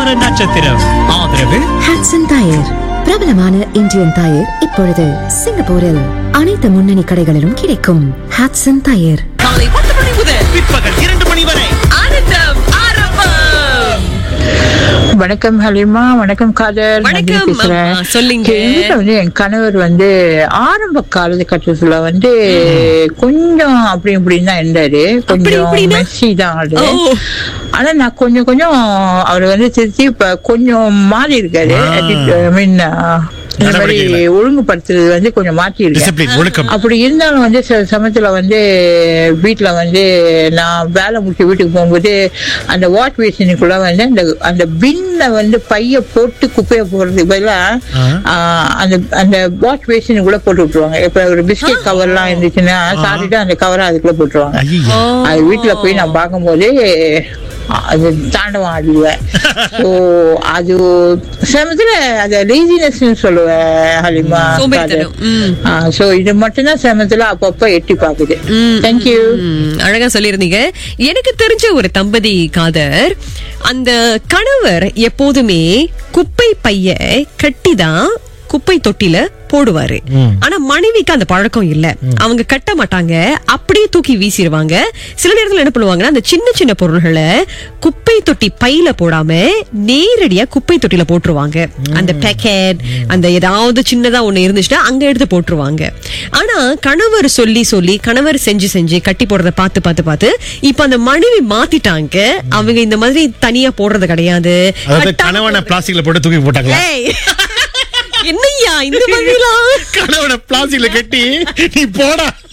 வார நட்சத்திரம் ஆதரவு ஹாட்சன் டயர் பிரபலமான இந்தியன் டயர் இப்பொழுது சிங்கப்பூரில் அனைத்து முன்னணி கடைகளிலும் கிடைக்கும் ஹாட்சன் டயர் காலை பத்து மணி முதல் பிற்பகல் இரண்டு மணி வரை ஆனந்தம் ஆரம்பம் வணக்கம் ஹலிமா வணக்கம் காதர் வணக்கம், நந்தினி பேசுறேன். அம்மா. சொல்லுங்க. எங்க வீட்டுல வந்து என் கணவர் வந்து ஆரம்ப காலகட்டத்துல வந்து கொஞ்சம் அப்படி இப்படின்னு தான் இருந்தாரு கொஞ்சம் இப்படின்னா? மெஸ்ஸி தான் அது ஓ. ஆனா நான் கொஞ்சம் கொஞ்சம் அவர் வந்து திருத்தி இப்ப கொஞ்சம் மாறி இருக்காரு ஐ மீன் இந்த மாதிரி நடவடிக்கைகளை. ஒழுங்குபடுத்துறது வந்து கொஞ்சம் மாற்றி இருக்கேன் டிசிப்ளின் ஒழுக்கம் அப்படி இருந்தாலும் வந்து சில சமயத்துல வந்து வீட்டுல வந்து நான் வேலை முடிச்சு வீட்டுக்கு போகும்போது அந்த வாஷ் பேசினுக்குள்ள வந்து அந்த அந்த பின்ல வந்து பைய போட்டு குப்பையை போடுறதுக்கு பதிலா ஆஹ், அந்த அந்த வாஷ் பேசினுக்குள்ள போட்டு விட்டுருவாங்க இப்ப ஒரு பிஸ்கெட் கவர்லாம் இருந்துச்சுன்னா சாப்பிட்டுட்டு அந்த கவரை அதுக்குள்ள போட்டுருவாங்க ஐயோ அது வீட்டுல போய் நான் பார்க்கும்போது அது தாண்டவம் ஆடுவேன் ஸோ அது சமயத்துல அது லேசினஸ் சொல்லுவேன் ஹலிமா சோம்பேறித்தனம். ம். ஸோ இது மட்டும்தான் சமயத்துல அப்பப்ப எட்டி பாக்குது தேங்க்யூ ம், அழகா சொல்லியிருந்தீங்க எனக்கு தெரிஞ்ச ஒரு தம்பதி காதர் அந்த கணவர் எப்போதுமே குப்பை பைய கட்டிதான் குப்பை தொட்டில போடுவாரு ஆனா மனைவிக்கு அந்த பழக்கம் இல்ல அவங்க கட்ட மாட்டாங்க அப்படியே தூக்கி வீசிடுவாங்க சில நேரத்துல என்ன பண்ணுவாங்கன்னா அந்த சின்ன சின்ன பொருள்களை குப்பை தொட்டி பையில போடாம நேரடியா குப்பை தொட்டில போட்டுருவாங்க அந்த பேக்கெட் அந்த ஏதாவது சின்னதா ஒண்ணு இருந்துச்சுன்னா அங்க எடுத்து போட்டுருவாங்க ஆனா கணவர் சொல்லி சொல்லி கணவர் செஞ்சு செஞ்சு கட்டி போடுறத பார்த்து பார்த்து பார்த்து இப்ப அந்த மனைவி மாத்திட்டாங்க அவங்க இந்த மாதிரி தனியா போடுறது கிடையாது அதாவது கட்டாம கணவனை பிளாஸ்டிக்ல போட்டு தூக்கி போட்டாங்களா ஏய், என்னய்யா இந்த மாதிரிலாம் கணவனை பிளாஸ்டிக்ல கட்டி நீ போடா